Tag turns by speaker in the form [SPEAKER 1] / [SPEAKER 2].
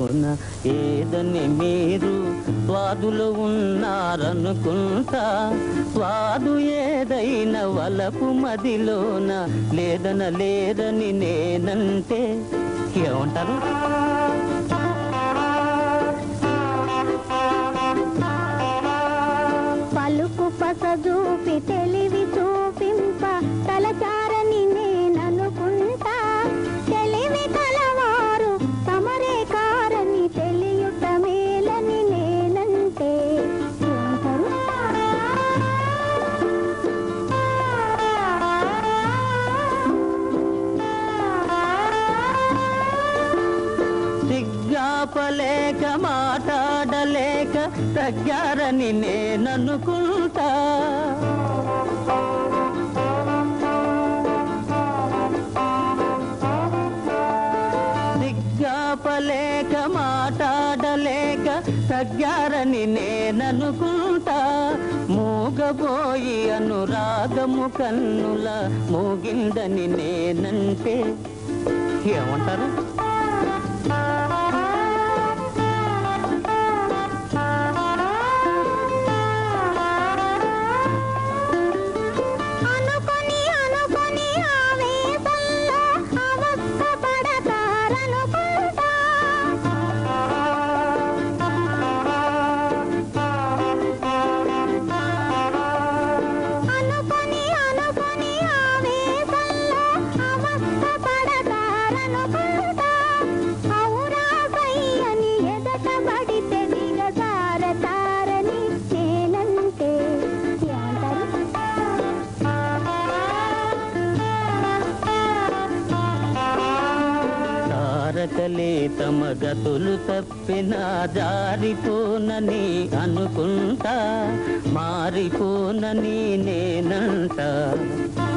[SPEAKER 1] లోన ఏదని మీరు వాదులో ఉన్నారనుకుంటా వాదు ఏదైన వలపు మదిలోన లేదన లేదని నేనంటే ఏమంటారు
[SPEAKER 2] పలుకు పస చూపి తెలివి చూపింప తలచారని నేననుకుంటా తెలివి కలవారు తమరే కారని తెలియుట మేలని నేనంటే
[SPEAKER 1] సిగ్గాపలేక మాట్లాడలేక తగ్గారని నేననుకుంటా సిగ్గాపలేక మాట్లాడలేక తగ్గారని నేననుకుంటా మూగబోయి అనురాగము కన్నుల మూగిందని నేనంటే ఏమంటారు
[SPEAKER 2] అనుకొని అనుకొని ఆవేశంలో అవస్థ పడతారనుకుంటా అనుకొని అనుకొని ఆవేశంలో అవస్థ పడతారనుకుంటా ఔరా కయ్యని ఎదట పడితే దిగజారతారని నేనంటే ఏమంటారు
[SPEAKER 1] తారకలే తమ గతులు తప్పిన జారిపోనని అనుకుంటా మారిపోనని నేనంటా